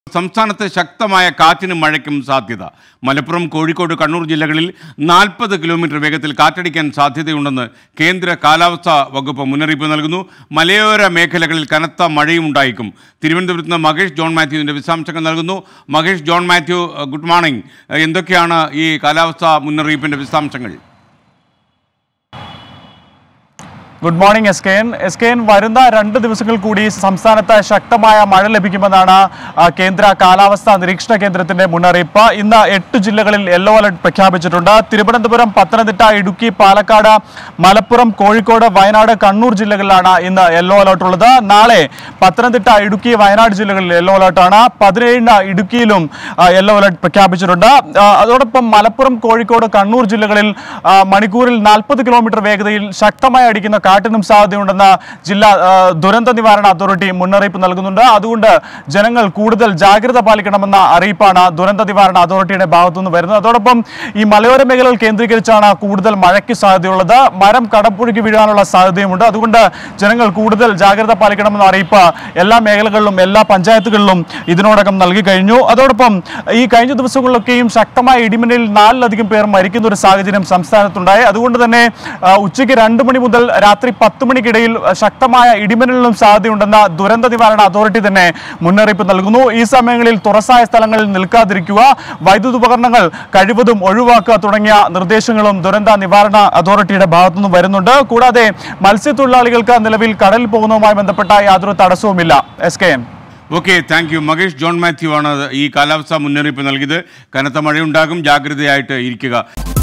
സംസ്ഥാനത്ത് ശക്തമായ കാറ്റിനും മഴയ്ക്കും സാധ്യത മലപ്പുറം കോഴിക്കോട് കണ്ണൂർ ജില്ലകളിൽ നാൽപ്പത് കിലോമീറ്റർ വേഗത്തിൽ കാറ്റടിക്കാൻ സാധ്യതയുണ്ടെന്ന് കേന്ദ്ര കാലാവസ്ഥാ വകുപ്പ് മുന്നറിയിപ്പ് നൽകുന്നു മലയോര മേഖലകളിൽ കനത്ത മഴയും ഉണ്ടായേക്കും തിരുവനന്തപുരത്ത് നിന്ന് മഹേഷ് ജോൺ മാത്യുവിൻ്റെ വിശദാംശങ്ങൾ നൽകുന്നു മഹേഷ് ജോൺ മാത്യു ഏഹ്, ഗുഡ് മോർണിംഗ് ഏഹ്, എന്തൊക്കെയാണ് ഈ കാലാവസ്ഥാ മുന്നറിയിപ്പിൻ്റെ വിശദാംശങ്ങൾ good morning S K N S K N വരുന്ന രണ്ട് ദിവസങ്ങൾ കൂടി സംസ്ഥാനത്ത് ശക്തമായ മഴ ലഭിക്കുമെന്നാണ് ആ, കേന്ദ്ര കാലാവസ്ഥാ നിരീക്ഷണ കേന്ദ്രത്തിന്റെ മുന്നറിയിപ്പ് ഇന്ന് എട്ട് ജില്ലകളിൽ യെല്ലോ അലർട്ട് പ്രഖ്യാപിച്ചിട്ടുണ്ട് തിരുവനന്തപുരം പത്തനംതിട്ട ഇടുക്കി പാലക്കാട് മലപ്പുറം കോഴിക്കോട് വയനാട് കണ്ണൂർ ജില്ലകളിലാണ് ഇന്ന് യെല്ലോ അലർട്ട് ഉള്ളത് നാളെ പത്തനംതിട്ട ഇടുക്കി വയനാട് ജില്ലകളിൽ യെല്ലോ അലർട്ടാണ് പതിനേഴിന് ഇടുക്കിയിലും ആ, യെല്ലോ അലർട്ട് പ്രഖ്യാപിച്ചിട്ടുണ്ട് ആ, അതോടൊപ്പം മലപ്പുറം കോഴിക്കോട് കണ്ണൂർ ജില്ലകളിൽ ആ, മണിക്കൂറിൽ നാൽപ്പത് കിലോമീറ്റർ വേഗതയിൽ ശക്തമായി അടിക്കുന്ന കാറ്റിനും സാധ്യതയുണ്ടെന്ന് ജില്ലാ ആ, ദുരന്ത നിവാരണ അതോറിറ്റി മുന്നറിയിപ്പ് നൽകുന്നുണ്ട് അതുകൊണ്ട് ജനങ്ങൾ കൂടുതൽ ജാഗ്രത പാലിക്കണമെന്ന അറിയിപ്പാണ് ദുരന്ത നിവാരണ അതോറിറ്റിയുടെ ഭാഗത്തുനിന്ന് വരുന്നത് അതോടൊപ്പം ഈ മലയോര മേഖലകൾ കേന്ദ്രീകരിച്ചാണ് കൂടുതൽ മഴയ്ക്ക് സാധ്യതയുള്ളത് മരം കടപ്പുഴയ്ക്ക് വീഴാനുള്ള സാധ്യതയുമുണ്ട് അതുകൊണ്ട് ജനങ്ങൾ കൂടുതൽ ജാഗ്രത പാലിക്കണമെന്ന അറിയിപ്പ് എല്ലാ മേഖലകളിലും എല്ലാ പഞ്ചായത്തുകളിലും ഇതിനോടകം നൽകി കഴിഞ്ഞു അതോടൊപ്പം ഈ കഴിഞ്ഞ ദിവസങ്ങളിലൊക്കെയും ശക്തമായ ഇടിമിന്നലിൽ നാലിലധികം പേർ മരിക്കുന്ന ഒരു സാഹചര്യം സംസ്ഥാനത്തുണ്ടായി അതുകൊണ്ട് തന്നെ ആ, ഉച്ചയ്ക്ക് രണ്ട് മണി മുതൽ രാത്രി പത്ത് മണിക്കിടയിൽ ശക്തമായ ഇടിമിന്നലിനും സാധ്യതയുണ്ടെന്ന ദുരന്ത നിവാരണ അതോറിറ്റി തന്നെ മുന്നറിയിപ്പ് നൽകുന്നു ഈ സമയങ്ങളിൽ തുറസായ സ്ഥലങ്ങളിൽ നിൽക്കാതിരിക്കുക വൈദ്യുത ഉപകരണങ്ങൾ കഴിവതും ഒഴിവാക്കുക തുടങ്ങിയ നിർദ്ദേശങ്ങളും ദുരന്ത നിവാരണ അതോറിറ്റിയുടെ ഭാഗത്തുനിന്ന് വരുന്നുണ്ട് കൂടാതെ മത്സ്യത്തൊഴിലാളികൾക്ക് നിലവിൽ കടലിൽ പോകുന്നതുമായി ബന്ധപ്പെട്ട യാതൊരു തടസ്സവുമില്ല S K N okay thank you Mahesh John Mathew ആണ് ഈ കാലാവസ്ഥാ മുന്നറിയിപ്പ് നൽകിയത് കനത്ത മഴയുണ്ടാകും ജാഗ്രതയായിട്ട് ഇരിക്കുക